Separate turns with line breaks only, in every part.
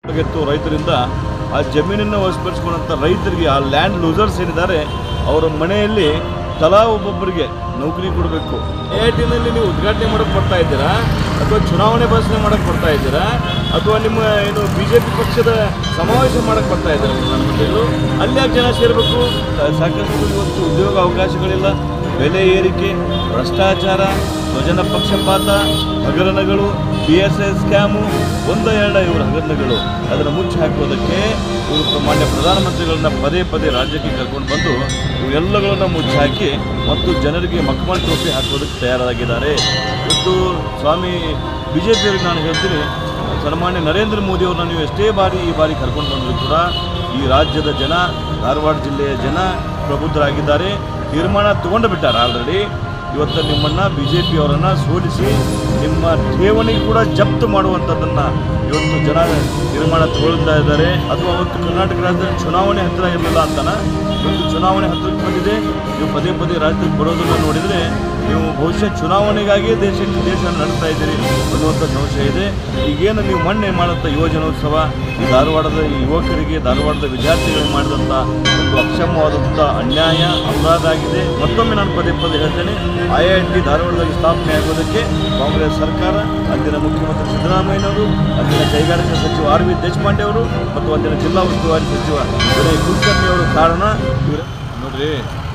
ಗೆತ್ತು ರೈತರಿಂದ ಆ ಜಮೀನನ್ನು ವಶಪಡಿಸಿಕೊಂಡಂಥ ರೈತರಿಗೆ ಆ ಲ್ಯಾಂಡ್ ಲೂಸರ್ಸ್ ಏನಿದ್ದಾರೆ ಅವರ ಮನೆಯಲ್ಲಿ ತಲಾ ಒಬ್ಬೊಬ್ಬರಿಗೆ ನೌಕರಿ ಕೊಡಬೇಕು ಎ ಐ ಟಿನಲ್ಲಿ ನೀವು ಉದ್ಘಾಟನೆ ಮಾಡೋಕ್ಕೆ ಬರ್ತಾ ಇದ್ದೀರಾ ಅಥವಾ ಚುನಾವಣೆ ಭಾಷಣ ಮಾಡೋಕ್ಕೆ ಬರ್ತಾ ಇದ್ದೀರಾ ಅಥವಾ ನಿಮ್ಮ ಏನು ಬಿ ಜೆ ಪಿ ಪಕ್ಷದ ಸಮಾವೇಶ ಮಾಡೋಕ್ಕೆ ಬರ್ತಾ ಇದ್ದಾರೆ ಪ್ರಧಾನಮಂತ್ರಿಗಳು ಅಲ್ಲಿ ಯಾಕೆ ಜನ ಸೇರಬೇಕು ಸಾಕಷ್ಟು ಇವತ್ತು ಉದ್ಯೋಗ ಅವಕಾಶಗಳಿಲ್ಲ ಬೆಲೆ ಏರಿಕೆ ಭ್ರಷ್ಟಾಚಾರ ಸ್ವಜನ ಪಕ್ಷಪಾತ ಹಗರಣಗಳು ಬಿ ಎಸ್ ಐ ಸ್ಕ್ಯಾಮು ಒಂದ ಎರಡ ಇವರ ಹಗರಣಗಳು ಅದನ್ನು ಮುಚ್ಚಿ ಹಾಕೋದಕ್ಕೆ ಇವರು ಮಾನ್ಯ ಪ್ರಧಾನಮಂತ್ರಿಗಳನ್ನ ಪದೇ ಪದೇ ರಾಜ್ಯಕ್ಕೆ ಕರ್ಕೊಂಡು ಬಂದು ಇವೆಲ್ಲಗಳನ್ನು ಮುಚ್ಚಿ ಹಾಕಿ ಮತ್ತು ಜನರಿಗೆ ಮಕ್ಮಲ್ ಟೋಪಿ ಹಾಕೋದಕ್ಕೆ ತಯಾರಾಗಿದ್ದಾರೆ ಇವತ್ತು ಸ್ವಾಮಿ ಬಿ ಜೆ ಪಿಯವರಿಗೆ ನಾನು ಹೇಳ್ತೀನಿ ಸನ್ಮಾನ್ಯ ನರೇಂದ್ರ ಮೋದಿ ಅವ್ರನ್ನ ನೀವು ಎಷ್ಟೇ ಬಾರಿ ಈ ಬಾರಿ ಕರ್ಕೊಂಡು ಬಂದರೂ ಕೂಡ ಈ ರಾಜ್ಯದ ಜನ ಧಾರವಾಡ ಜಿಲ್ಲೆಯ ಜನ ಪ್ರಬುದ್ಧರಾಗಿದ್ದಾರೆ ತೀರ್ಮಾನ ತಗೊಂಡು ಬಿಟ್ಟಾರೆ ಆಲ್ರೆಡಿ ಇವತ್ತು ನಿಮ್ಮನ್ನು ಬಿ ಜೆ ಪಿಯವರನ್ನು ಸೋಲಿಸಿ ನಿಮ್ಮ ಠೇವಣಿ ಕೂಡ ಜಪ್ತು ಮಾಡುವಂಥದ್ದನ್ನು ಇವತ್ತು ಜನ ತೀರ್ಮಾನ ತಗೊಳ್ತಾ ಇದ್ದಾರೆ ಅಥವಾ ಅವತ್ತು ಕರ್ನಾಟಕ ರಾಜ್ಯದಲ್ಲಿ ಚುನಾವಣೆ ಹತ್ತಿರ ಇರಲಿಲ್ಲ ಅಂತನ ಇವತ್ತು ಚುನಾವಣೆ ಹತ್ತಿರಕ್ಕೆ ಬಂದಿದೆ ನೀವು ಪದೇ ಪದೇ ರಾಜ್ಯಕ್ಕೆ ಬರೋದನ್ನು ನೋಡಿದರೆ ನೀವು ಬಹುಶಃ ಚುನಾವಣೆಗಾಗಿ ದೇಶಕ್ಕೆ ದೇಶ ನಡೆಸ್ತಾ ಇದ್ದೀರಿ ಅನ್ನುವಂಥ ಸಂಶಯ ಇದೆ ಈಗೇನು ನೀವು ಮೊನ್ನೆ ಮಾಡುವಂಥ ಯುವಜನೋತ್ಸವ ಈ ಧಾರವಾಡದ ಈ ಯುವಕರಿಗೆ ಧಾರವಾಡದ ವಿದ್ಯಾರ್ಥಿಗಳಿಗೆ ಮಾಡಿದಂಥ ಒಂದು ಅಕ್ಷಮವಾದಂಥ ಅನ್ಯಾಯ ಅಪರಾಧ ಆಗಿದೆ ಮತ್ತೊಮ್ಮೆ ನಾನು ಪದೇ ಪದೇ ಹೇಳ್ತೇನೆ ಐ ಐ ಟಿ ಧಾರವಾಡದಲ್ಲಿ ಸ್ಥಾಪನೆ ಆಗೋದಕ್ಕೆ ಕಾಂಗ್ರೆಸ್ ಸರ್ಕಾರ ಅಂದಿನ ಮುಖ್ಯಮಂತ್ರಿ ಸಿದ್ದರಾಮಯ್ಯನವರು ಅಂದಿನ ಕೈಗಾರಿಕಾ ಸಚಿವ ಆರ್ ವಿ ದೇಶಪಾಂಡೆ ಅವರು ಮತ್ತು ಅಂದಿನ ಜಿಲ್ಲಾ ಉಸ್ತುವಾರಿ ಸಚಿವ ವಿನಯ್ ಕುಲಕರ್ಣಿ ಅವರು ಕಾರಣ ಇವರು ನೋಡ್ರಿ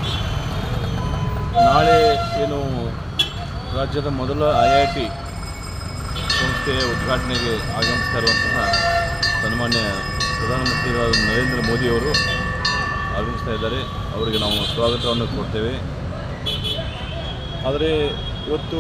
ನಾಳೆ ಏನು ರಾಜ್ಯದ ಮೊದಲ ಐ ಐ ಟಿ ಸಂಸ್ಥೆಯ ಉದ್ಘಾಟನೆಗೆ ಆಗಮಿಸ್ತಾ ಇರುವಂತಹ ಸನ್ಮಾನ್ಯ ಪ್ರಧಾನಮಂತ್ರಿಗಳಾದ ನರೇಂದ್ರ ಮೋದಿಯವರು ಆಗಮಿಸ್ತಾ ಇದ್ದಾರೆ ಅವರಿಗೆ ನಾವು ಸ್ವಾಗತವನ್ನು ಕೊಡ್ತೇವೆ ಆದರೆ ಇವತ್ತು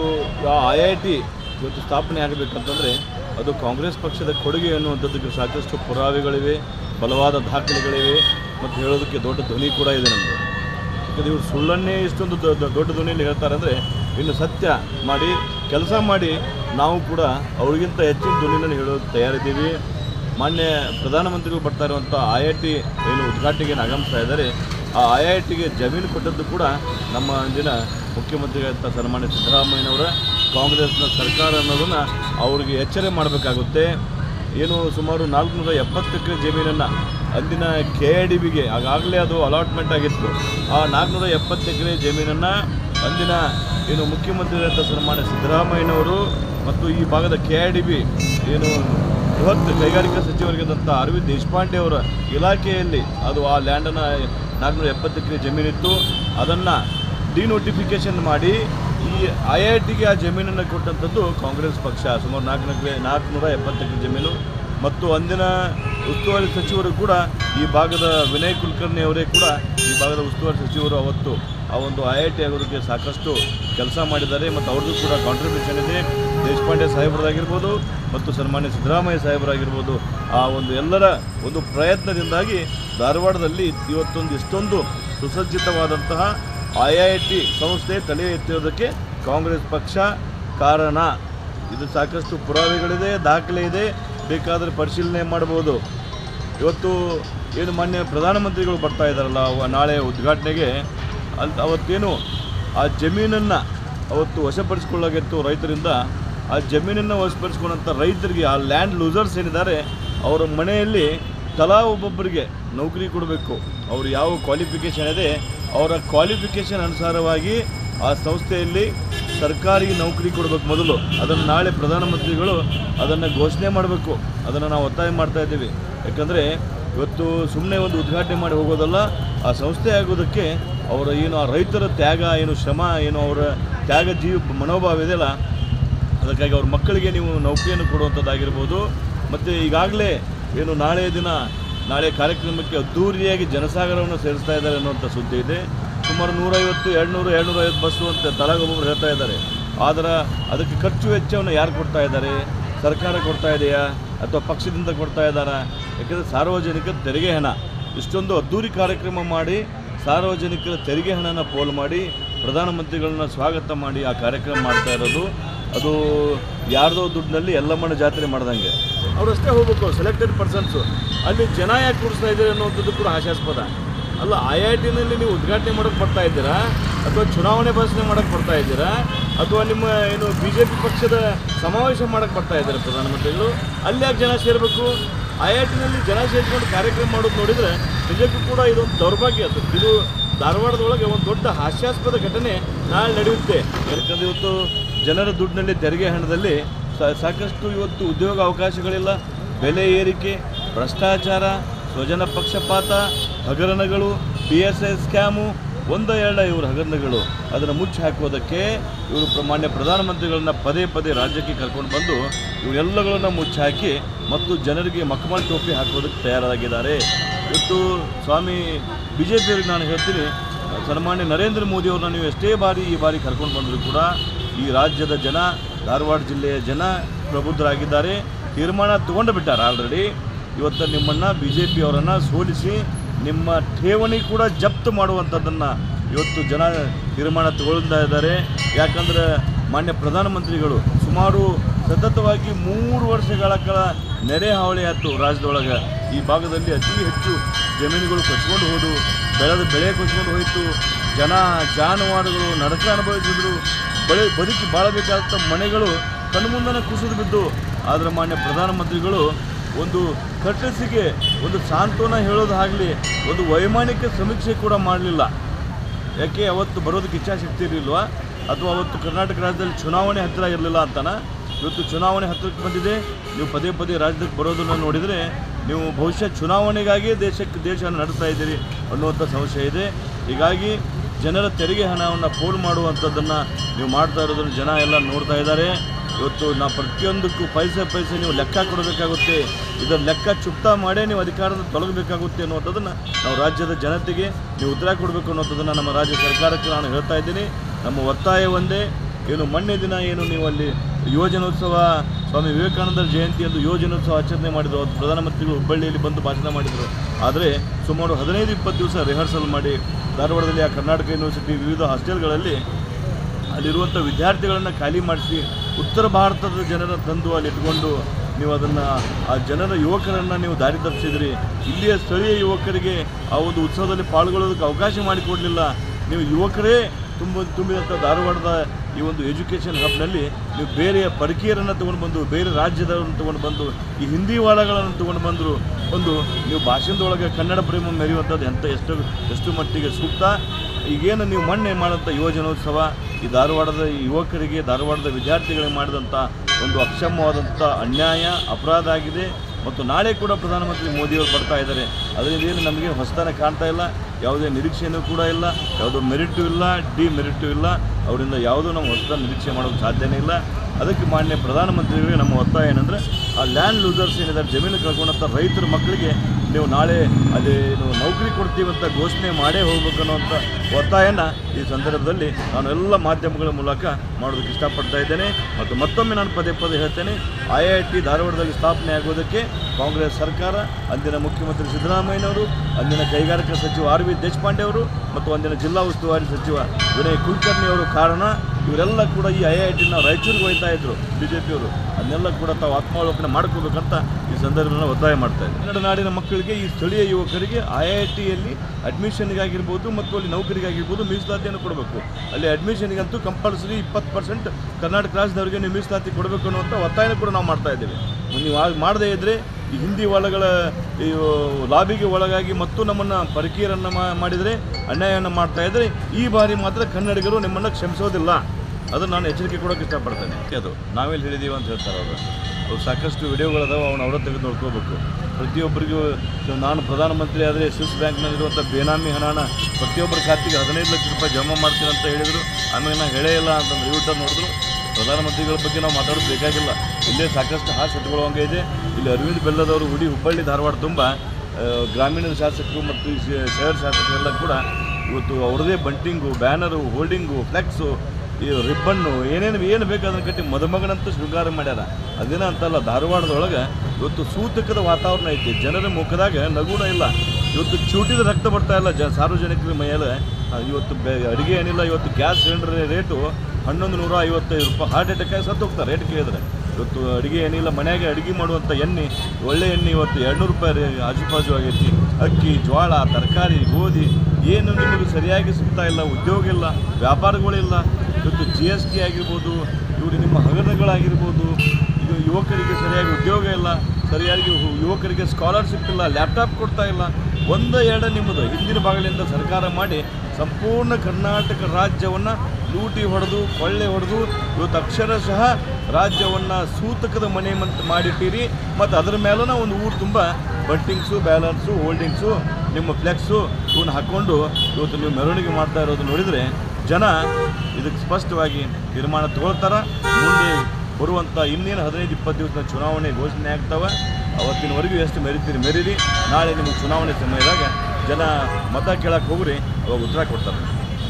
ಐ ಐ ಟಿ ಇವತ್ತು ಸ್ಥಾಪನೆ ಆಗಬೇಕಂತಂದರೆ ಅದು ಕಾಂಗ್ರೆಸ್ ಪಕ್ಷದ ಕೊಡುಗೆ ಅನ್ನುವಂಥದ್ದಕ್ಕೆ ಸಾಕಷ್ಟು ಪುರಾವೆಗಳಿವೆ ಬಲವಾದ ದಾಖಲೆಗಳಿವೆ ಮತ್ತು ಹೇಳೋದಕ್ಕೆ ದೊಡ್ಡ ಧ್ವನಿ ಕೂಡ ಇದೆ ನಮ್ಮದು ಯಾಕಂದರೆ ಇವರು ಸುಳ್ಳನ್ನೇ ಇಷ್ಟೊಂದು ದೊ- ದೊ- ದೊಡ್ಡ ಧ್ವನಿಯಲ್ಲಿ ಹೇಳ್ತಾರೆ ಅಂದರೆ ಇನ್ನು ಸತ್ಯ ಮಾಡಿ ಕೆಲಸ ಮಾಡಿ ನಾವು ಕೂಡ ಅವ್ರಿಗಿಂತ ಹೆಚ್ಚಿನ ಧ್ವನಿನಲ್ಲಿ ಹೇಳೋದು ತಯಾರಿದ್ದೀವಿ ಮಾನ್ಯ ಪ್ರಧಾನಮಂತ್ರಿಗಳು ಬರ್ತಾ ಇರುವಂಥ ಐ ಐ ಟಿ ಏನು ಉದ್ಘಾಟನೆಗೆ ಏನು ಆಗಮಿಸ್ತಾ ಇದ್ದಾರೆ ಆ ಐ ಐ ಟಿಗೆ ಜಮೀನು ಕೊಟ್ಟದ್ದು ಕೂಡ ನಮ್ಮ ಅಂದಿನ ಮುಖ್ಯಮಂತ್ರಿಗಳಂತ ಸನ್ಮಾನ್ಯ ಸಿದ್ದರಾಮಯ್ಯನವರ ಕಾಂಗ್ರೆಸ್ನ ಸರ್ಕಾರ ಅನ್ನೋದನ್ನು ಅವರಿಗೆ ಎಚ್ಚರ ಮಾಡಬೇಕಾಗುತ್ತೆ ಏನು ಸುಮಾರು ನಾಲ್ಕುನೂರ ಎಪ್ಪತ್ತು ಎಕರೆ ಜಮೀನನ್ನು ಅಂದಿನ ಕೆ ಐ ಡಿ ಬಿಗೆ ಆಗಾಗಲೇ ಅದು ಅಲಾಟ್ಮೆಂಟ್ ಆಗಿತ್ತು ಆ ನಾಲ್ಕುನೂರ ಎಪ್ಪತ್ತು ಎಕರೆ ಜಮೀನನ್ನು ಅಂದಿನ ಏನು ಮುಖ್ಯಮಂತ್ರಿಗಳಂತ ಸನ್ಮಾನ್ಯ ಸಿದ್ದರಾಮಯ್ಯನವರು ಮತ್ತು ಈ ಭಾಗದ ಕೆ ಐ ಡಿ ಬಿ ಏನು ಬೃಹತ್ ಕೈಗಾರಿಕಾ ಸಚಿವರಿಗಾದಂಥ ಅರವಿಂದ್ ದೇಶಪಾಂಡೆ ಅವರ ಇಲಾಖೆಯಲ್ಲಿ ಅದು ಆ ಲ್ಯಾಂಡನ್ನು ನಾಲ್ಕುನೂರ ಎಪ್ಪತ್ತು ಎಕರೆ ಜಮೀನಿತ್ತು ಅದನ್ನು ಡಿನೋಟಿಫಿಕೇಶನ್ ಮಾಡಿ ಈ ಐ ಐ ಟಿಗೆ ಆ ಜಮೀನನ್ನು ಕೊಟ್ಟಂಥದ್ದು ಕಾಂಗ್ರೆಸ್ ಪಕ್ಷ ಸುಮಾರು ನಾಲ್ಕು ಎಕರೆ ನಾಲ್ಕುನೂರ ಎಪ್ಪತ್ತು ಎಕರೆ ಜಮೀನು ಮತ್ತು ಅಂದಿನ ಉಸ್ತುವಾರಿ ಸಚಿವರು ಕೂಡ ಈ ಭಾಗದ ವಿನಯ್ ಕುಲಕರ್ಣಿ ಅವರೇ ಕೂಡ ಈ ಭಾಗದ ಉಸ್ತುವಾರಿ ಸಚಿವರು ಅವತ್ತು ಆ ಒಂದು ಐ ಐ ಟಿ ಆಗೋದಕ್ಕೆ ಸಾಕಷ್ಟು ಕೆಲಸ ಮಾಡಿದ್ದಾರೆ ಮತ್ತು ಅವ್ರದ್ದು ಕೂಡ ಕಾಂಟ್ರಿಬ್ಯೂಷನ್ ಇದೆ ದೇಶಪಾಂಡೆ ಸಾಹೇಬರಾಗಿರ್ಬೋದು ಮತ್ತು ಸನ್ಮಾನ್ಯ ಸಿದ್ದರಾಮಯ್ಯ ಸಾಹೇಬರಾಗಿರ್ಬೋದು ಆ ಒಂದು ಎಲ್ಲರ ಒಂದು ಪ್ರಯತ್ನದಿಂದಾಗಿ ಧಾರವಾಡದಲ್ಲಿ ಇವತ್ತೊಂದು ಇಷ್ಟೊಂದು ಸುಸಜ್ಜಿತವಾದಂತಹ ಐ ಐ ಟಿ ಸಂಸ್ಥೆ ತಲೆ ಎತ್ತಿರೋದಕ್ಕೆ ಕಾಂಗ್ರೆಸ್ ಪಕ್ಷ ಕಾರಣ ಇದು ಸಾಕಷ್ಟು ಪುರಾವೆಗಳಿದೆ ದಾಖಲೆ ಇದೆ ಬೇಕಾದರೆ ಪರಿಶೀಲನೆ ಮಾಡ್ಬೋದು ಇವತ್ತು ಏನು ಮಾನ್ಯ ಪ್ರಧಾನಮಂತ್ರಿಗಳು ಬರ್ತಾ ಇದ್ದಾರಲ್ಲ ಅವ ನಾಳೆ ಉದ್ಘಾಟನೆಗೆ ಅಲ್ಲಿ ಅವತ್ತೇನು ಆ ಜಮೀನನ್ನು ಅವತ್ತು ವಶಪಡಿಸ್ಕೊಳ್ಳಾಗಿತ್ತು ರೈತರಿಂದ ಆ ಜಮೀನನ್ನು ವಶಪಡಿಸ್ಕೊಂಡಂಥ ರೈತರಿಗೆ ಆ ಲ್ಯಾಂಡ್ ಲೂಸರ್ಸ್ ಏನಿದ್ದಾರೆ ಅವರ ಮನೆಯಲ್ಲಿ ತಲಾ ಒಬ್ಬೊಬ್ಬರಿಗೆ ನೌಕರಿ ಕೊಡಬೇಕು ಅವರು ಯಾವ ಕ್ವಾಲಿಫಿಕೇಷನ್ ಇದೆ ಅವರ ಕ್ವಾಲಿಫಿಕೇಷನ್ ಅನುಸಾರವಾಗಿ ಆ ಸಂಸ್ಥೆಯಲ್ಲಿ ಸರ್ಕಾರಿ ನೌಕರಿ ಕೊಡಬೇಕು ಮೊದಲು ಅದನ್ನು ನಾಳೆ ಪ್ರಧಾನಮಂತ್ರಿಗಳು ಅದನ್ನು ಘೋಷಣೆ ಮಾಡಬೇಕು ಅದನ್ನು ನಾವು ಒತ್ತಾಯ ಮಾಡ್ತಾ ಇದ್ದೀವಿ ಯಾಕಂದರೆ ಇವತ್ತು ಸುಮ್ಮನೆ ಒಂದು ಉದ್ಘಾಟನೆ ಮಾಡಿ ಹೋಗೋದಲ್ಲ ಆ ಸಂಸ್ಥೆ ಆಗೋದಕ್ಕೆ ಅವರ ಏನು ಆ ರೈತರ ತ್ಯಾಗ ಏನು ಶ್ರಮ ಏನು ಅವರ ತ್ಯಾಗ ಜೀವ ಮನೋಭಾವ ಇದೆಯಲ್ಲ ಅದಕ್ಕಾಗಿ ಅವ್ರ ಮಕ್ಕಳಿಗೆ ನೀವು ನೌಕರಿಯನ್ನು ಕೊಡುವಂಥದ್ದಾಗಿರ್ಬೋದು ಮತ್ತು ಈಗಾಗಲೇ ಏನು ನಾಳೆ ದಿನ ನಾಳೆ ಕಾರ್ಯಕ್ರಮಕ್ಕೆ ಅದ್ದೂರಿಯಾಗಿ ಜನಸಾಗರವನ್ನು ಸೇರಿಸ್ತಾ ಇದ್ದಾರೆ ಅನ್ನುವಂಥ ಸುದ್ದಿ ಇದೆ ಸುಮಾರು ನೂರೈವತ್ತು ಎರಡುನೂರು ಎರಡುನೂರೈವತ್ತು ಬಸ್ಸು ಅಂತ ತಲಾಗೊಬ್ಬರು ಹೇಳ್ತಾ ಇದ್ದಾರೆ ಆದರೆ ಅದಕ್ಕೆ ಖರ್ಚು ವೆಚ್ಚವನ್ನು ಯಾರು ಕೊಡ್ತಾ ಇದ್ದಾರೆ ಸರ್ಕಾರ ಕೊಡ್ತಾ ಇದೆಯಾ ಅಥವಾ ಪಕ್ಷದಿಂದ ಕೊಡ್ತಾ ಇದ್ದಾರಾ ಯಾಕೆಂದರೆ ಸಾರ್ವಜನಿಕ ತೆರಿಗೆ ಹಣ ಇಷ್ಟೊಂದು ಅದ್ದೂರಿ ಕಾರ್ಯಕ್ರಮ ಮಾಡಿ ಸಾರ್ವಜನಿಕರ ತೆರಿಗೆ ಹಣನ ಪೋಲ್ ಮಾಡಿ ಪ್ರಧಾನಮಂತ್ರಿಗಳನ್ನ ಸ್ವಾಗತ ಮಾಡಿ ಆ ಕಾರ್ಯಕ್ರಮ ಮಾಡ್ತಾ ಇರೋದು ಅದು ಯಾರ್ದೋ ದುಡ್ಡಿನಲ್ಲಿ ಎಲ್ಲಮ್ಮನ ಜಾತ್ರೆ ಮಾಡ್ದಂಗೆ ಅವರಷ್ಟೇ ಹೋಗ್ಬೇಕು ಸೆಲೆಕ್ಟೆಡ್ ಪರ್ಸನ್ಸು ಅಲ್ಲಿ ಜನ ಯಾಕೆ ಕೂಡಿಸ್ತಾ ಇದ್ದಾರೆ ಅನ್ನೋಂಥದ್ದು ಕೂಡ ಹಾಸ್ಯಾಸ್ಪದ ಅಲ್ಲ ಐ ಐ ಟಿನಲ್ಲಿ ನೀವು ಉದ್ಘಾಟನೆ ಮಾಡೋಕ್ಕೆ ಬರ್ತಾ ಇದ್ದೀರಾ ಅಥವಾ ಚುನಾವಣೆ ಭಾಷಣ ಮಾಡೋಕ್ಕೆ ಬರ್ತಾ ಇದ್ದೀರಾ ಅಥವಾ ನಿಮ್ಮ ಏನು ಬಿ ಜೆ ಪಿ ಪಕ್ಷದ ಸಮಾವೇಶ ಮಾಡೋಕ್ಕೆ ಬರ್ತಾ ಇದ್ದಾರೆ ಪ್ರಧಾನಮಂತ್ರಿಗಳು ಅಲ್ಲಿ ಯಾಕೆ ಜನ ಸೇರಬೇಕು ಐ ಐ ಟಿನಲ್ಲಿ ಜನ ಸೇರಿಕೊಂಡು ಕಾರ್ಯಕ್ರಮ ಮಾಡೋದು ನೋಡಿದರೆ ನಿಜಕ್ಕೂ ಕೂಡ ಇದೊಂದು ದೌರ್ಭಾಗ್ಯ ಅದು ಇದು ಧಾರವಾಡದೊಳಗೆ ಒಂದು ದೊಡ್ಡ ಹಾಸ್ಯಾಸ್ಪದ ಘಟನೆ ನಾಳೆ ನಡೆಯುತ್ತೆ ಯಾಕಂದ್ರೆ ಇವತ್ತು ಜನರ ದುಡ್ಡಿನಲ್ಲಿ ತೆರಿಗೆ ಹಣದಲ್ಲಿ ಸಾ- ಸಾಕಷ್ಟು ಇವತ್ತು ಉದ್ಯೋಗ ಅವಕಾಶಗಳಿಲ್ಲ ಬೆಲೆ ಏರಿಕೆ ಭ್ರಷ್ಟಾಚಾರ ಸ್ವಜನ ಪಕ್ಷಪಾತ ಹಗರಣಗಳು ಪಿ ಎಸ್ ಐ ಸ್ಕ್ಯಾಮು ಒಂದ ಎರಡ ಇವರು ಹಗರಣಗಳು ಅದನ್ನು ಮುಚ್ಚಿ ಹಾಕೋದಕ್ಕೆ ಇವರು ಪ್ರ- ಮಾನ್ಯ ಪ್ರಧಾನಮಂತ್ರಿಗಳನ್ನ ಪದೇ ಪದೇ ರಾಜ್ಯಕ್ಕೆ ಕರ್ಕೊಂಡು ಬಂದು ಇವರೆಲ್ಲಗಳನ್ನ ಮುಚ್ಚಿ ಹಾಕಿ ಮತ್ತು ಜನರಿಗೆ ಮಖಮಲ್ ಟೋಪಿ ಹಾಕೋದಕ್ಕೆ ತಯಾರಾಗಿದ್ದಾರೆ ಇವತ್ತು ಸ್ವಾಮಿ ಬಿ ಜೆ ಪಿಯವ್ರಿಗೆ ನಾನು ಹೇಳ್ತೀನಿ ಸನ್ಮಾನ್ಯ ನರೇಂದ್ರ ಮೋದಿಯವ್ರನ್ನ ನೀವು ಎಷ್ಟೇ ಬಾರಿ ಈ ಬಾರಿ ಕರ್ಕೊಂಡು ಬಂದರೂ ಕೂಡ ಈ ರಾಜ್ಯದ ಜನ ಧಾರವಾಡ ಜಿಲ್ಲೆಯ ಜನ ಪ್ರಬುದ್ಧರಾಗಿದ್ದಾರೆ ತೀರ್ಮಾನ ತಗೊಂಡು ಬಿಟ್ಟಾರೆ ಆಲ್ರೆಡಿ ಇವತ್ತು ನಿಮ್ಮನ್ನು ಬಿ ಜೆ ಪಿಯವರನ್ನು ಸೋಲಿಸಿ ನಿಮ್ಮ ಠೇವಣಿ ಕೂಡ ಜಪ್ತು ಮಾಡುವಂಥದ್ದನ್ನು ಇವತ್ತು ಜನ ತೀರ್ಮಾನ ತಗೊಳ್ತಾ ಇದ್ದಾರೆ ಯಾಕಂದ್ರೆ ಮಾನ್ಯ ಪ್ರಧಾನಮಂತ್ರಿಗಳು ಸುಮಾರು ಸತತವಾಗಿ ಮೂರು ವರ್ಷಗಳ ಕಾಲ ನೆರೆ ಹಾವಳಿ ಆಯ್ತು ರಾಜ್ಯದೊಳಗೆ ಈ ಭಾಗದಲ್ಲಿ ಅತಿ ಹೆಚ್ಚು ಜಮೀನುಗಳು ಕೊಚ್ಕೊಂಡು ಹೋದು ಬೆಳೆದ ಬೆಳೆ ಕೊಚ್ಕೊಂಡು ಹೋಯಿತು ಜನ ಜಾನುವಾರುಗಳು ನರಕ ಅನುಭವಿಸಿದ್ರು ಬೆಳೆ ಬದುಕಿ ಬಾಳಬೇಕಾದಂಥ ಮನೆಗಳು ಕಣ್ಮುಂದನೆ ಕುಸಿದು ಬಿದ್ದು ಆದರೆ ಮಾನ್ಯ ಪ್ರಧಾನಮಂತ್ರಿಗಳು ಒಂದು ಕಟ್ಟಸಿಗೆ ಒಂದು ಸಾಂತ್ವನ ಹೇಳೋದಾಗಲಿ ಒಂದು ವೈಮಾನಿಕ ಸಮೀಕ್ಷೆ ಕೂಡ ಮಾಡಲಿಲ್ಲ ಯಾಕೆ ಅವತ್ತು ಬರೋದಕ್ಕೆ ಇಚ್ಛಾಶಕ್ತಿ ಇರಲಿಲ್ವಾ ಅಥವಾ ಅವತ್ತು ಕರ್ನಾಟಕ ರಾಜ್ಯದಲ್ಲಿ ಚುನಾವಣೆ ಹತ್ತಿರ ಇರಲಿಲ್ಲ ಅಂತನ ಇವತ್ತು ಚುನಾವಣೆ ಹತ್ತಿರಕ್ಕೆ ಬಂದಿದೆ ನೀವು ಪದೇ ಪದೇ ರಾಜ್ಯಕ್ಕೆ ಬರೋದನ್ನು ನೋಡಿದರೆ ನೀವು ಬಹುಶಃ ಚುನಾವಣೆಗಾಗಿಯೇ ದೇಶಕ್ಕೆ ದೇಶ ನಡೆಸ್ತಾ ಇದ್ದೀರಿ ಅನ್ನುವಂಥ ಸಂಶಯ ಇದೆ ಹೀಗಾಗಿ ಜನರ ತೆರಿಗೆ ಹಣವನ್ನು ಪೋಲ್ ಮಾಡುವಂಥದ್ದನ್ನು ನೀವು ಮಾಡ್ತಾ ಇರೋದನ್ನು ಜನ ಎಲ್ಲ ನೋಡ್ತಾ ಇದ್ದಾರೆ ಇವತ್ತು ನಾವು ಪ್ರತಿಯೊಂದಕ್ಕೂ ಪೈಸೆ ಪೈಸೆ ನೀವು ಲೆಕ್ಕ ಕೊಡಬೇಕಾಗುತ್ತೆ ಇದರ ಲೆಕ್ಕ ಚುಕ್ತಾ ಮಾಡೇ ನೀವು ಅಧಿಕಾರದ ತೊಲಗಬೇಕಾಗುತ್ತೆ ಅನ್ನುವಂಥದ್ದನ್ನು ನಾವು ರಾಜ್ಯದ ಜನತೆಗೆ ನೀವು ಉತ್ತರ ಕೊಡಬೇಕು ಅನ್ನೋಂಥದ್ದನ್ನು ನಮ್ಮ ರಾಜ್ಯ ಸರ್ಕಾರಕ್ಕೆ ನಾನು ಹೇಳ್ತಾ ಇದ್ದೀನಿ ನಮ್ಮ ಒತ್ತಾಯ ಒಂದೇ ಏನು ಮೊನ್ನೆ ದಿನ ಏನು ನೀವು ಅಲ್ಲಿ ಯುವಜನೋತ್ಸವ ಸ್ವಾಮಿ ವಿವೇಕಾನಂದರ ಜಯಂತಿಯಂದು ಯುವಜನೋತ್ಸವ ಆಚರಣೆ ಮಾಡಿದರು ಅದು ಪ್ರಧಾನಮಂತ್ರಿಗಳು ಹುಬ್ಬಳ್ಳಿಯಲ್ಲಿ ಬಂದು ಭಾಷಣ ಮಾಡಿದರು ಆದರೆ ಸುಮಾರು ಹದಿನೈದು ಇಪ್ಪತ್ತು ದಿವಸ ರಿಹರ್ಸಲ್ ಮಾಡಿ ಧಾರವಾಡದಲ್ಲಿ ಆ ಕರ್ನಾಟಕ ಯೂನಿವರ್ಸಿಟಿ ವಿವಿಧ ಹಾಸ್ಟೆಲ್ಗಳಲ್ಲಿ ಅಲ್ಲಿರುವಂಥ ವಿದ್ಯಾರ್ಥಿಗಳನ್ನು ಖಾಲಿ ಮಾಡಿಸಿ ಉತ್ತರ ಭಾರತದ ಜನರ ತಂದು ಅಲ್ಲಿ ಇಟ್ಕೊಂಡು ನೀವು ಅದನ್ನು ಆ ಜನರ ಯುವಕರನ್ನು ನೀವು ದಾರಿ ತಪ್ಪಿಸಿದ್ರಿ ಇಲ್ಲಿಯ ಸ್ಥಳೀಯ ಯುವಕರಿಗೆ ಆ ಒಂದು ಉತ್ಸವದಲ್ಲಿ ಪಾಲ್ಗೊಳ್ಳೋದಕ್ಕೆ ಅವಕಾಶ ಮಾಡಿಕೊಡಲಿಲ್ಲ ನೀವು ಯುವಕರೇ ತುಂಬ ತುಂಬಿದಂಥ ಧಾರವಾಡದ ಈ ಒಂದು ಎಜುಕೇಷನ್ ಹಬ್ನಲ್ಲಿ ನೀವು ಬೇರೆಯ ಪರಕೀಯರನ್ನು ತೊಗೊಂಡು ಬಂದು ಬೇರೆ ರಾಜ್ಯದವರನ್ನು ತೊಗೊಂಡು ಬಂದು ಈ ಹಿಂದಿ ವಾದಗಳನ್ನು ತೊಗೊಂಡು ಬಂದರು ಒಂದು ನೀವು ಭಾಷಣದೊಳಗೆ ಕನ್ನಡ ಪ್ರೇಮ ಮೆರೆಯುವಂಥದ್ದು ಎಂಥ ಎಷ್ಟು ಎಷ್ಟು ಮಟ್ಟಿಗೆ ಸೂಕ್ತ ಈಗೇನು ನೀವು ಮೊನ್ನೆ ಮಾಡೋಂಥ ಯುವಜನೋತ್ಸವ ಈ ಧಾರವಾಡದ ಈ ಯುವಕರಿಗೆ ಧಾರವಾಡದ ವಿದ್ಯಾರ್ಥಿಗಳಿಗೆ ಮಾಡಿದಂಥ ಒಂದು ಅಕ್ಷಮ್ಯವಾದಂಥ ಅನ್ಯಾಯ ಅಪರಾಧ ಆಗಿದೆ ಮತ್ತು ನಾಳೆ ಕೂಡ ಪ್ರಧಾನಮಂತ್ರಿ ಮೋದಿಯವರು ಬರ್ತಾ ಇದ್ದಾರೆ ಅದರಿಂದ ಏನು ನಮಗೆ ಹೊಸತನ ಕಾಣ್ತಾ ಇಲ್ಲ ಯಾವುದೇ ನಿರೀಕ್ಷೆಯೂ ಕೂಡ ಇಲ್ಲ ಯಾವುದೋ ಮೆರಿಟು ಇಲ್ಲ ಡಿ ಮೆರಿಟು ಇಲ್ಲ ಅವರಿಂದ ಯಾವುದೂ ನಾವು ಹೊಸತನ ನಿರೀಕ್ಷೆ ಮಾಡೋಕ್ಕೆ ಸಾಧ್ಯನೇ ಇಲ್ಲ ಅದಕ್ಕೆ ಮಾನ್ಯ ಪ್ರಧಾನಮಂತ್ರಿಗಳಿಗೆ ನಮ್ಮ ಒತ್ತಾಯ ಏನಂದರೆ ಆ ಲ್ಯಾಂಡ್ ಲೂಸರ್ಸ್ ಏನಿದ್ದಾರೆ ಜಮೀನು ಕಳ್ಕೊಂಡಂಥ ರೈತರ ಮಕ್ಕಳಿಗೆ ನೀವು ನಾಳೆ ಅಲ್ಲಿ ನೀವು ನೌಕರಿ ಕೊಡ್ತೀವಿ ಅಂತ ಘೋಷಣೆ ಮಾಡೇ ಹೋಗ್ಬೇಕು ಅನ್ನೋಂಥ ಒತ್ತಾಯನ ಈ ಸಂದರ್ಭದಲ್ಲಿ ನಾನು ಎಲ್ಲ ಮಾಧ್ಯಮಗಳ ಮೂಲಕ ಮಾಡೋದಕ್ಕೆ ಇಷ್ಟಪಡ್ತಾ ಇದ್ದೇನೆ ಮತ್ತು ಮತ್ತೊಮ್ಮೆ ನಾನು ಪದೇ ಪದೇ ಹೇಳ್ತೇನೆ ಐ ಐ ಟಿ ಧಾರವಾಡದಲ್ಲಿ ಸ್ಥಾಪನೆ ಆಗೋದಕ್ಕೆ ಕಾಂಗ್ರೆಸ್ ಸರ್ಕಾರ ಅಂದಿನ ಮುಖ್ಯಮಂತ್ರಿ ಸಿದ್ದರಾಮಯ್ಯನವರು ಅಂದಿನ ಕೈಗಾರಿಕಾ ಸಚಿವ ಆರ್ ವಿ ದೇಶಪಾಂಡೆ ಅವರು ಮತ್ತು ಅಂದಿನ ಜಿಲ್ಲಾ ಉಸ್ತುವಾರಿ ಸಚಿವ ವಿನಯ್ ಕುಲಕರ್ಣಿ ಅವರು ಕಾರಣ ಇವರೆಲ್ಲ ಕೂಡ ಈ ಐ ಐ ಟಿನ ರಾಯಚೂರಿಗೆ ಹೋಗ್ತಾ ಇದ್ರು ಬಿ ಜೆ ಪಿಯವರು ಅದನ್ನೆಲ್ಲ ಕೂಡ ತಾವು ಆತ್ಮಾವಲೋಕನ ಮಾಡ್ಕೋಬೇಕಂತ ಈ ಸಂದರ್ಭದಲ್ಲಿ ಒತ್ತಾಯ ಮಾಡ್ತಾ ಇದ್ದಾರೆ ಕನ್ನಡ ನಾಡಿನ ಮಕ್ಕಳಿಗೆ ಈ ಸ್ಥಳೀಯ ಯುವಕರಿಗೆ ಐ ಐ ಟಿಯಲ್ಲಿ ಅಡ್ಮಿಷನ್ಗಾಗಿರ್ಬೋದು ಮತ್ತು ಅಲ್ಲಿ ನೌಕರಿಗಾಗಿರ್ಬೋದು ಮೀಸಲಾತಿಯನ್ನು ಕೊಡಬೇಕು ಅಲ್ಲಿ ಅಡ್ಮಿಷನ್ಗಂತೂ ಕಂಪಲ್ಸರಿ ಇಪ್ಪತ್ತು ಪರ್ಸೆಂಟ್ ಕರ್ನಾಟಕ ರಾಜ್ಯದವರಿಗೆ ನೀವು ಮೀಸಲಾತಿ ಕೊಡಬೇಕು ಅನ್ನುವಂಥ ಒತ್ತಾಯನ ಕೂಡ ನಾವು ಮಾಡ್ತಾ ಇದ್ದೇವೆ ನೀವು ಹಾಗೆ ಮಾಡದೇ ಇದ್ದರೆ ಈ ಹಿಂದಿ ಒಳಗಳ ಈ ಲಾಬಿಗೆ ಒಳಗಾಗಿ ಮತ್ತು ನಮ್ಮನ್ನು ಪರಕೀಯರನ್ನು ಮಾ- ಮಾಡಿದರೆ ಅನ್ಯಾಯವನ್ನು ಮಾಡ್ತಾ ಇದ್ದರೆ ಈ ಬಾರಿ ಮಾತ್ರ ಕನ್ನಡಿಗರು ನಿಮ್ಮನ್ನು ಕ್ಷಮಿಸೋದಿಲ್ಲ ಅದನ್ನು ನಾನು ಎಚ್ಚರಿಕೆ ಕೊಡೋಕೆ ಇಷ್ಟಪಡ್ತೇನೆ ಅದು ನಾವೆಲ್ಲಿ ಹೇಳಿದೀವಿ ಅಂತ ಹೇಳ್ತಾರೆ ಅವರು ಅವ್ರು ಸಾಕಷ್ಟು ವಿಡಿಯೋಗಳದಾವೆ ಅವನು ಅವರ ತೆಗೆದು ನೋಡ್ಕೋಬೇಕು ಪ್ರತಿಯೊಬ್ಬರಿಗೂ ಸೊ ನಾನು ಪ್ರಧಾನಮಂತ್ರಿ ಆದರೆ ಸ್ವಿಸ್ ಬ್ಯಾಂಕ್ನಲ್ಲಿರುವಂಥ ಬೇನಾಮಿ ಹಣನ ಪ್ರತಿಯೊಬ್ಬರ ಖಾತೆಗೆ ಹದಿನೈದು ಲಕ್ಷ ರೂಪಾಯಿ ಜಮಾ ಮಾಡ್ತೀನಿ ಅಂತ ಹೇಳಿದರು ಆಮೇಲೆ ನಾನು ಹೇಳೇ ಇಲ್ಲ ಅಂತಂದ್ರೆ ಯೂಟ್ಯೂಬ್ ನೋಡಿದ್ರು ಪ್ರಧಾನಮಂತ್ರಿಗಳ ಬಗ್ಗೆ ನಾವು ಮಾತಾಡೋದು ಬೇಕಾಗಿಲ್ಲ ಇಲ್ಲೇ ಸಾಕಷ್ಟು ಹಾಸು ಇಟ್ಕೊಳ್ಳುವಂಗೆ ಇದೆ ಇಲ್ಲಿ ಅರವಿಂದ್ ಬೆಲ್ಲದವರು ಹುಡಿ ಹುಬ್ಬಳ್ಳಿ ಧಾರವಾಡ ತುಂಬ ಆ, ಗ್ರಾಮೀಣ ಶಾಸಕರು ಮತ್ತು ಈ ಶ- ಶಹರ ಶಾಸಕರೆಲ್ಲ ಕೂಡ ಇವತ್ತು ಅವ್ರದ್ದೇ ಬಂಟಿಂಗು ಬ್ಯಾನರು ಹೋಲ್ಡಿಂಗು ಫ್ಲೆಕ್ಸು ಈ ರಿಬ್ಬನ್ನು ಏನೇನು ಏನು ಬೇಕು ಅದನ್ನು ಕಟ್ಟಿ ಮದುಮಗನಂತ ಶೃಂಗಾರ ಮಾಡ್ಯಾರ ಅದೇನ ಅಂತಲ್ಲ ಧಾರವಾಡದೊಳಗೆ ಇವತ್ತು ಸೂತಕದ ವಾತಾವರಣ ಐತಿ ಜನರ ಮುಖದಾಗ ನಗುಣ ಇಲ್ಲ ಇವತ್ತು ಚೂಟಿದ ರಕ್ತ ಬರ್ತಾ ಇಲ್ಲ ಜ ಸಾರ್ವಜನಿಕರ ಮೇಲೆ ಆ, ಇವತ್ತು ಬೆ ಅಡುಗೆ ಏನಿಲ್ಲ ಇವತ್ತು ಗ್ಯಾಸ್ ಸಿಲಿಂಡರ್ ರೇಟು ಹನ್ನೊಂದು ನೂರ ಐವತ್ತೈದು ರೂಪಾಯಿ ಹಾರ್ಟ್ ಅಟ್ಯಾಕ್ ಆಗಿ ಸತ್ತು ಹೋಗ್ತಾರೆ ರೇಟ್ ಕೇಳಿದ್ರೆ ಇವತ್ತು ಅಡುಗೆ ಏನಿಲ್ಲ ಮನೆಯಾಗೆ ಅಡುಗೆ ಮಾಡುವಂಥ ಎಣ್ಣೆ ಒಳ್ಳೆ ಎಣ್ಣೆ ಇವತ್ತು ಎರಡುನೂರು ರೂಪಾಯಿ ರೇ ಆಜುಬಾಜು ಆಗೈತಿ ಅಕ್ಕಿ ಜೋಳ ತರಕಾರಿ ಗೋಧಿ ಏನು ನಿಮಗೆ ಸರಿಯಾಗಿ ಸಿಗ್ತಾ ಇಲ್ಲ ಉದ್ಯೋಗ ಇಲ್ಲ ವ್ಯಾಪಾರಗಳಿಲ್ಲ ಇವತ್ತು ಜಿ ಎಸ್ ಟಿ ಆಗಿರ್ಬೋದು ಇವರು ನಿಮ್ಮ ಹಗರಣಗಳಾಗಿರ್ಬೋದು ಇದು ಯುವಕರಿಗೆ ಸರಿಯಾಗಿ ಉದ್ಯೋಗ ಇಲ್ಲ ಸರಿಯಾಗಿ ಹು- ಯುವಕರಿಗೆ ಸ್ಕಾಲರ್ಶಿಪ್ ಇಲ್ಲ ಲ್ಯಾಪ್ಟಾಪ್ ಕೊಡ್ತಾ ಇಲ್ಲ ಒಂದು ಎರಡು ನಿಮ್ಮದು ಹಿಂದಿನ ಭಾಗಗಳಿಂದ ಸರ್ಕಾರ ಮಾಡಿ ಸಂಪೂರ್ಣ ಕರ್ನಾಟಕ ರಾಜ್ಯವನ್ನು ಲೂಟಿ ಹೊಡೆದು ಕೊಳ್ಳೆ ಹೊಡೆದು ಇವತ್ತು ಅಕ್ಷರಶಃ ರಾಜ್ಯವನ್ನು ಸೂತಕದ ಮನೆ ಅಂತ ಮಾಡಿಟ್ಟಿರಿ ಮತ್ತು ಅದರ ಮೇಲೂ ಒಂದು ಊರು ತುಂಬ ಬಂಟಿಂಗ್ಸು ಬ್ಯಾಲನ್ಸು ಹೋಲ್ಡಿಂಗ್ಸು ನಿಮ್ಮ ಫ್ಲೆಕ್ಸು ಇವನ್ನ ಹಾಕ್ಕೊಂಡು ಇವತ್ತು ನೀವು ಮೆರವಣಿಗೆ ಮಾಡ್ತಾ ಇರೋದು ನೋಡಿದರೆ ಜನ ಇದಕ್ಕೆ ಸ್ಪಷ್ಟವಾಗಿ ತೀರ್ಮಾನ ತಗೊಳ್ತಾರ ಮುಂದೆ ಬರುವಂಥ ಇನ್ನೇನು ಹದಿನೈದು ಇಪ್ಪತ್ತು ದಿವಸದ ಚುನಾವಣೆ ಘೋಷಣೆ ಆಗ್ತಾವೆ ಅವತ್ತಿನವರೆಗೂ ಎಷ್ಟು ಮೆರಿತೀರಿ ಮೆರೀರಿ ನಾಳೆ ನಿಮಗೆ ಚುನಾವಣೆ ಸಮಯದಾಗ ಜನ ಮತ ಕೇಳಕ್ಕೆ ಹೋಗ್ರಿ ಅವಾಗ ಉತ್ತರ ಕೊಡ್ತಾರೆ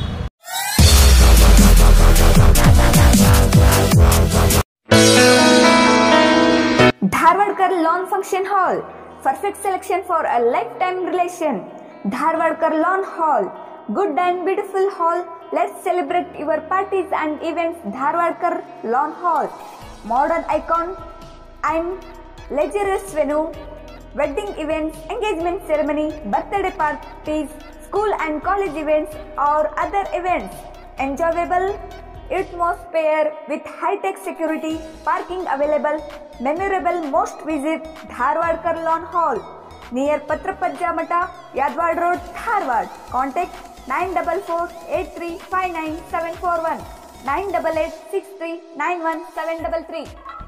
Dharwadkar Lawn Function Hall. Perfect selection for a lifetime relation. Dharwadkar Lawn Hall. Good and beautiful hall. Let's celebrate your parties and events. Dharwadkar Lawn Hall. Modern icon and luxurious venue. Wedding events, engagement ceremony, birthday parties, school and college events or other events. Enjoyable atmosphere with high-tech security, parking available, memorable most visit Dharwad Lawn Hall near Patrapajja Mata, Yadwad Road, Dharwad. Contact 944-8359-741, 988-6391-733.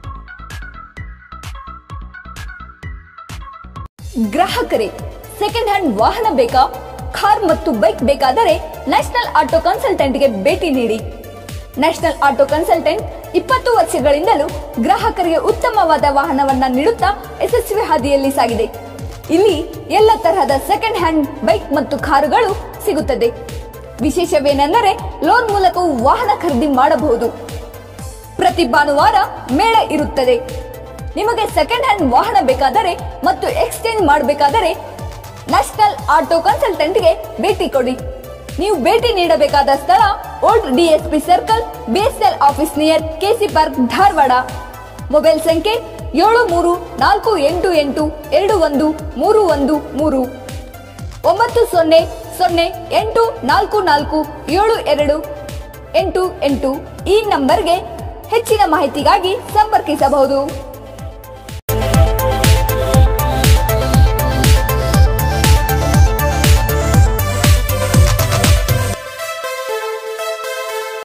ಗ್ರಾಹಕರೇ second hand ವಾಹನ ಬೇಕಾ car ಮತ್ತು bike ಬೇಕಾದರೆ national auto ಕನ್ಸಲ್ಟೆಂಟ್ಗೆ ಭೇಟಿ ನೀಡಿ national auto consultant ಇಪ್ಪತ್ತು ವರ್ಷಗಳಿಂದಲೂ ಗ್ರಾಹಕರಿಗೆ ಉತ್ತಮವಾದ ವಾಹನವನ್ನ ನೀಡುತ್ತಾ ಯಶಸ್ವಿ ಹಾದಿಯಲ್ಲಿ ಸಾಗಿದೆ ಇಲ್ಲಿ ಎಲ್ಲ ತರಹದ ಸೆಕೆಂಡ್ ಹ್ಯಾಂಡ್ ಬೈಕ್ ಮತ್ತು ಕಾರುಗಳು ಸಿಗುತ್ತದೆ ವಿಶೇಷವೇನೆಂದರೆ ಲೋನ್ ಮೂಲಕವೂ ವಾಹನ ಖರೀದಿ ಮಾಡಬಹುದು ಪ್ರತಿ ಭಾನುವಾರ ಮೇಳ ಇರುತ್ತದೆ ನಿಮಗೆ ಸೆಕೆಂಡ್ ಹ್ಯಾಂಡ್ ವಾಹನ ಬೇಕಾದರೆ ಮತ್ತು ಎಕ್ಸ್ಚೇಂಜ್ ಮಾಡಬೇಕಾದರೆ ನ್ಯಾಷನಲ್ ಆಟೋ ಕನ್ಸಲ್ಟೆಂಟ್ಗೆ ಭೇಟಿ ಕೊಡಿ ನೀವು ಭೇಟಿ ನೀಡಬೇಕಾದ ಸ್ಥಳ old DSP circle BSL office near KC park Dharwad mobile ಸಂಖ್ಯೆ ಏಳು ಮೂರು ನಾಲ್ಕು ಎಂಟು ಎಂಟು ಎರಡು ಒಂದು ಮೂರು ಒಂದು ಮೂರು ಒಂಬತ್ತು ಸೊನ್ನೆ ಸೊನ್ನೆ ಎಂಟು ನಾಲ್ಕು ನಾಲ್ಕು ಏಳು ಎರಡು ಎಂಟು ಎಂಟು ಈ ನಂಬರ್ಗೆ ಹೆಚ್ಚಿನ ಮಾಹಿತಿಗಾಗಿ ಸಂಪರ್ಕಿಸಬಹುದು